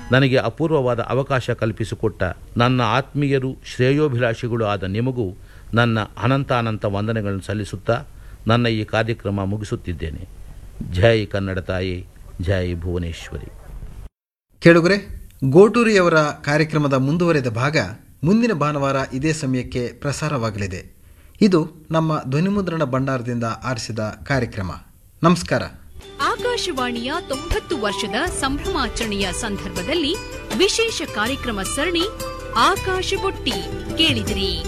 ನನಗೆ ಅಪೂರ್ವವಾದ ಅವಕಾಶ ಕಲ್ಪಿಸಿಕೊಟ್ಟ ನನ್ನ ಆತ್ಮೀಯರು ಶ್ರೇಯೋಭಿಲಾಷಿಗಳು ಆದ ನಿಮಗೂ ನನ್ನ ಅನಂತಾನಂತ ವಂದನೆಗಳನ್ನು ಸಲ್ಲಿಸುತ್ತಾ ನನ್ನ ಈ ಕಾರ್ಯಕ್ರಮ ಮುಗಿಸುತ್ತಿದ್ದೇನೆ ಜೈ ಕನ್ನಡ ತಾಯಿ ಜೈ ಭುವನೇಶ್ವರಿ ಕೇಳುಗರೆ ಗೋಟೂರಿಯವರ ಕಾರ್ಯಕ್ರಮದ ಮುಂದುವರೆದ ಭಾಗ ಮುಂದಿನ ಭಾನುವಾರ ಇದೇ ಸಮಯಕ್ಕೆ ಪ್ರಸಾರವಾಗಲಿದೆ ಇದು ನಮ್ಮ ಧ್ವನಿಮುದ್ರಣ ಭಂಡಾರದಿಂದ ಆರಿಸಿದ ಕಾರ್ಯಕ್ರಮ ನಮಸ್ಕಾರ ಆಕಾಶವಾಣಿಯ ತೊಂಬತ್ತು ವರ್ಷದ ಸಂಭ್ರಮಾಚರಣೆಯ ಸಂದರ್ಭದಲ್ಲಿ ವಿಶೇಷ ಕಾರ್ಯಕ್ರಮ ಸರಣಿ ಆಕಾಶ ಬುಟ್ಟಿ ಕೇಳಿದಿರಿ